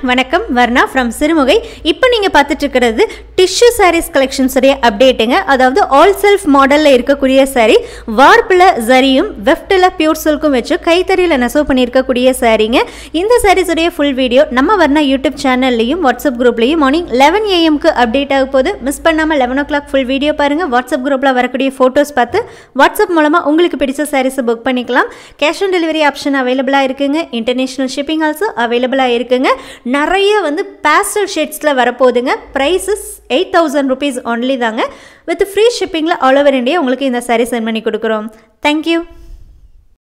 வணக்கம் வர்ணா ஃப்ரம் சிறுமுகை இப்போ நீங்கள் பார்த்துட்டு இருக்கிறது டிஷ்யூ சாரீஸ் கலெக்ஷன்ஸுடைய அப்டேட்டுங்க அதாவது ஆல் செல்ஃப் மாடலில் இருக்கக்கூடிய saree வார்ப்பில் ஜரியும் வெஃப்டில் பியூர் சில்க்கும் வச்சு கைத்தறியில் நெசவு பண்ணியிருக்கக்கூடிய சாரீங்க இந்த சாரீஸுடைய ஃபுல் வீடியோ நம்ம வர்ணா யூடியூப் சேனல்லையும் வாட்ஸ்அப் குரூப்லையும் மார்னிங் லெவன் ஏஎம்க்கு அப்டேட் ஆக போது மிஸ் பண்ணாமல் eleven o'clock full video பாருங்கள் வாட்ஸ்அப் குரூப்பில் வரக்கூடிய ஃபோட்டோஸ் பார்த்து வாட்ஸ்அப் மூலமாக உங்களுக்கு பிடிச்ச சாரீஸை புக் பண்ணிக்கலாம் கேஷ் ஆன் டெலிவரி ஆப்ஷன் அவைலபிளாக இருக்குங்க இன்டர்நேஷ்னல் ஷிப்பிங் ஆல்சோ அவைலபிளாக இருக்குங்க நிறைய வந்து பேஸ்டல் ஷேட்ஸில் வரப்போகுதுங்க prices eight thousand rupees only தாங்க வித் ஃப்ரீ ஷிப்பிங்கில் ஆல் ஓவர் இந்தியா உங்களுக்கு இந்த சாரீ சென்ட் பண்ணி கொடுக்குறோம் தேங்க்யூ